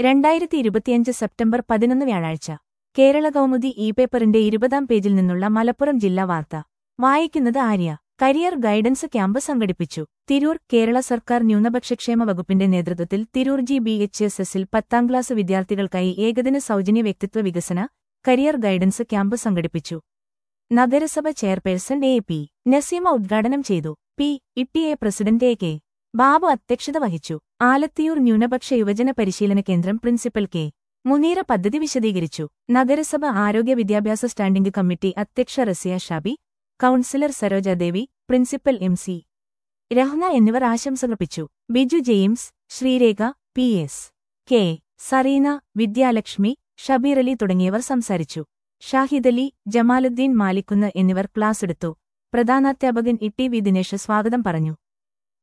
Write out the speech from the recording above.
രണ്ടായിരത്തി ഇരുപത്തിയഞ്ച് സെപ്റ്റംബർ പതിനൊന്ന് വ്യാഴാഴ്ച കേരള കൗമുദി ഇ പേപ്പറിന്റെ ഇരുപതാം പേജിൽ നിന്നുള്ള മലപ്പുറം ജില്ലാ വാർത്ത വായിക്കുന്നത് ആര്യ കരിയർ ഗൈഡൻസ് ക്യാമ്പ് സംഘടിപ്പിച്ചു തിരൂർ കേരള സർക്കാർ ന്യൂനപക്ഷക്ഷേമ വകുപ്പിന്റെ നേതൃത്വത്തിൽ Tirur G B H S എസിൽ പത്താം ക്ലാസ് വിദ്യാർത്ഥികൾക്കായി ഏകദിന സൗജന്യ വ്യക്തിത്വ വികസന കരിയർ ഗൈഡൻസ് ക്യാമ്പ് സംഘടിപ്പിച്ചു നഗരസഭ ചെയർപേഴ്സൺ എ പി നസീമ ഉദ്ഘാടനം ചെയ്തു P T A president A K Babu അധ്യക്ഷത വഹിച്ചു ആലത്തിയൂർ ന്യൂനപക്ഷ യുവജന പരിശീലന കേന്ദ്രം പ്രിൻസിപ്പൽ കെ മുനീറ പദ്ധതി വിശദീകരിച്ചു നഗരസഭ ആരോഗ്യ വിദ്യാഭ്യാസ സ്റ്റാൻഡിംഗ് കമ്മിറ്റി അധ്യക്ഷ Rasiya Shabi councillor Sarojadevi principal M C Rehna എന്നിവർ ആശംസകർപ്പിച്ചു Biju James Sreerekha P S K Sareena Vidyalakshmi Shabeer Ali തുടങ്ങിയവർ സംസാരിച്ചു ഷാഹിദലി ജമാലുദ്ദീൻ മാലിക്കുന്ന് എന്നിവർ ക്ലാസ്സെടുത്തു പ്രധാനാധ്യാപകൻ ഇ ടി വി ദിനേശ് സ്വാഗതം പറഞ്ഞു